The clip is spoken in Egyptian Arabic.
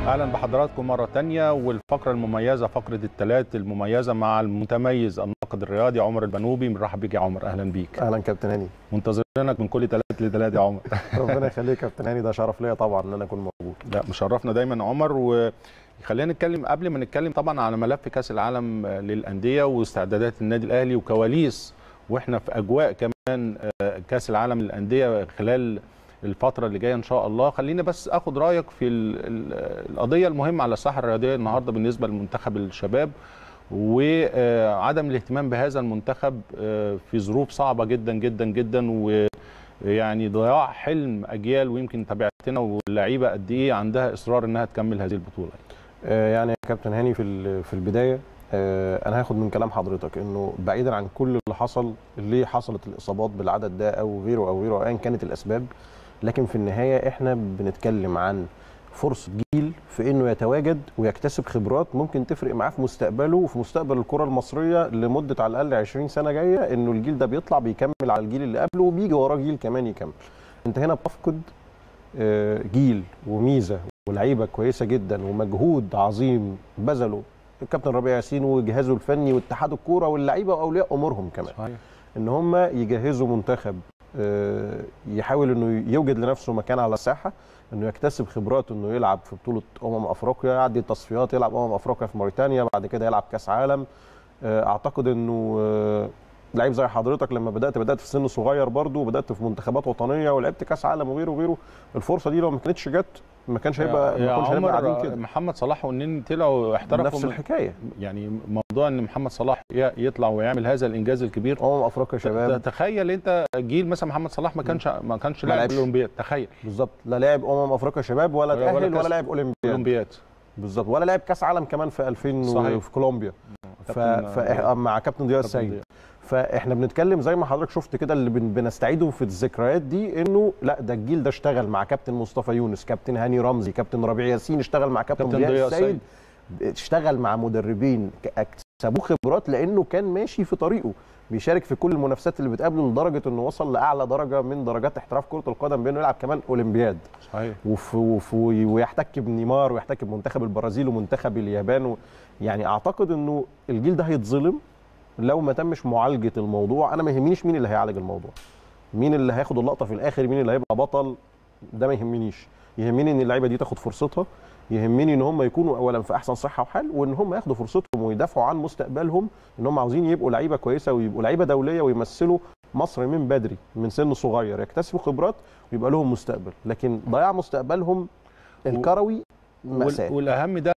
اهلا بحضراتكم مره تانية والفقره المميزه فقره الثلاث المميزه مع المتميز الناقد الرياضي عمر البنوبي بنرحب بيك يا عمر اهلا بيك اهلا كابتن هاني منتظرينك من كل ثلاث لثلاث يا عمر ربنا يخليك يا كابتن هاني ده شرف ليا طبعا ان انا اكون موجود لا مشرفنا دايما عمر وخلينا نتكلم قبل ما نتكلم طبعا على ملف كاس العالم للانديه واستعدادات النادي الاهلي وكواليس واحنا في اجواء كمان كاس العالم للانديه خلال الفترة اللي جاية إن شاء الله خليني بس أخد رأيك في القضية المهمة على الساحة الرياضية النهاردة بالنسبة لمنتخب الشباب وعدم الاهتمام بهذا المنتخب في ظروف صعبة جدا جدا جدا ويعني ضياع حلم أجيال ويمكن تابعتنا واللعيبة قد إيه عندها إصرار إنها تكمل هذه البطولة يعني يا كابتن هاني في في البداية انا هاخد من كلام حضرتك انه بعيدا عن كل اللي حصل ليه حصلت الاصابات بالعدد ده او غيره او غيره ايا كانت الاسباب لكن في النهايه احنا بنتكلم عن فرصه جيل في انه يتواجد ويكتسب خبرات ممكن تفرق معاه في مستقبله وفي مستقبل الكره المصريه لمده على الاقل 20 سنه جايه انه الجيل ده بيطلع بيكمل على الجيل اللي قبله وبيجي وراه جيل كمان يكمل انت هنا بتفقد جيل وميزه ولعيبه كويسه جدا ومجهود عظيم بذله الكابتن ربيع ياسين وجهازه الفني واتحاد الكوره واللعيبه واولياء امورهم كمان صحيح. ان هم يجهزوا منتخب يحاول انه يوجد لنفسه مكان على الساحه انه يكتسب خبرات انه يلعب في بطوله امم افريقيا يعدي التصفيات يلعب امم افريقيا في موريتانيا بعد كده يلعب كاس عالم اعتقد انه لعيب زي حضرتك لما بدات بدات في سن صغير برضه وبدات في منتخبات وطنيه ولعبت كاس عالم وغيره وغيره الفرصه دي لو ما كانتش جت ما كانش هيبقى ما كانش هيبقى قاعدين كده محمد صلاح والنني طلعوا احترفوا نفس الحكايه يعني موضوع ان محمد صلاح يطلع ويعمل هذا الانجاز الكبير امم افريقيا شباب تخيل انت جيل مثلا محمد صلاح ما كانش ما كانش لاعب الاولمبياد تخيل بالظبط لا لاعب امم افريقيا شباب ولا تاهل ولا, ولا لاعب اولمبياد اولمبياد بالظبط ولا لاعب كاس عالم كمان في 2000 صحيح. في كولومبيا ف... ف... مع كابتن ضياء السيد فاحنا بنتكلم زي ما حضرتك شفت كده اللي بن... بنستعيده في الذكريات دي انه لا ده الجيل ده اشتغل مع كابتن مصطفى يونس كابتن هاني رمزي كابتن ربيع ياسين اشتغل مع كابتن, كابتن ضياء السيد اشتغل مع مدربين اكتسبوه خبرات لانه كان ماشي في طريقه بيشارك في كل المنافسات اللي بتقابله لدرجه انه وصل لاعلى درجه من درجات احتراف كره القدم بانه يلعب كمان اولمبياد صحيح وف وف ويحتك بنيمار ويحتك بمنتخب البرازيل ومنتخب اليابان و... يعني اعتقد انه الجيل ده هيتظلم لو ما تمش معالجه الموضوع انا ما يهمنيش مين اللي هيعالج الموضوع مين اللي هياخد اللقطه في الاخر مين اللي هيبقى بطل ده ما يهمنيش يهمني ان اللعيبه دي تاخد فرصتها يهمني ان هم يكونوا اولا في احسن صحه وحال وان هم ياخدوا فرصتهم ويدافعوا عن مستقبلهم ان هم عاوزين يبقوا لعيبه كويسه ويبقوا لعيبه دوليه ويمثلوا مصر من بدري من سن صغير يكتسبوا خبرات ويبقى لهم مستقبل لكن ضياع مستقبلهم الكروي مأساة والاهم ده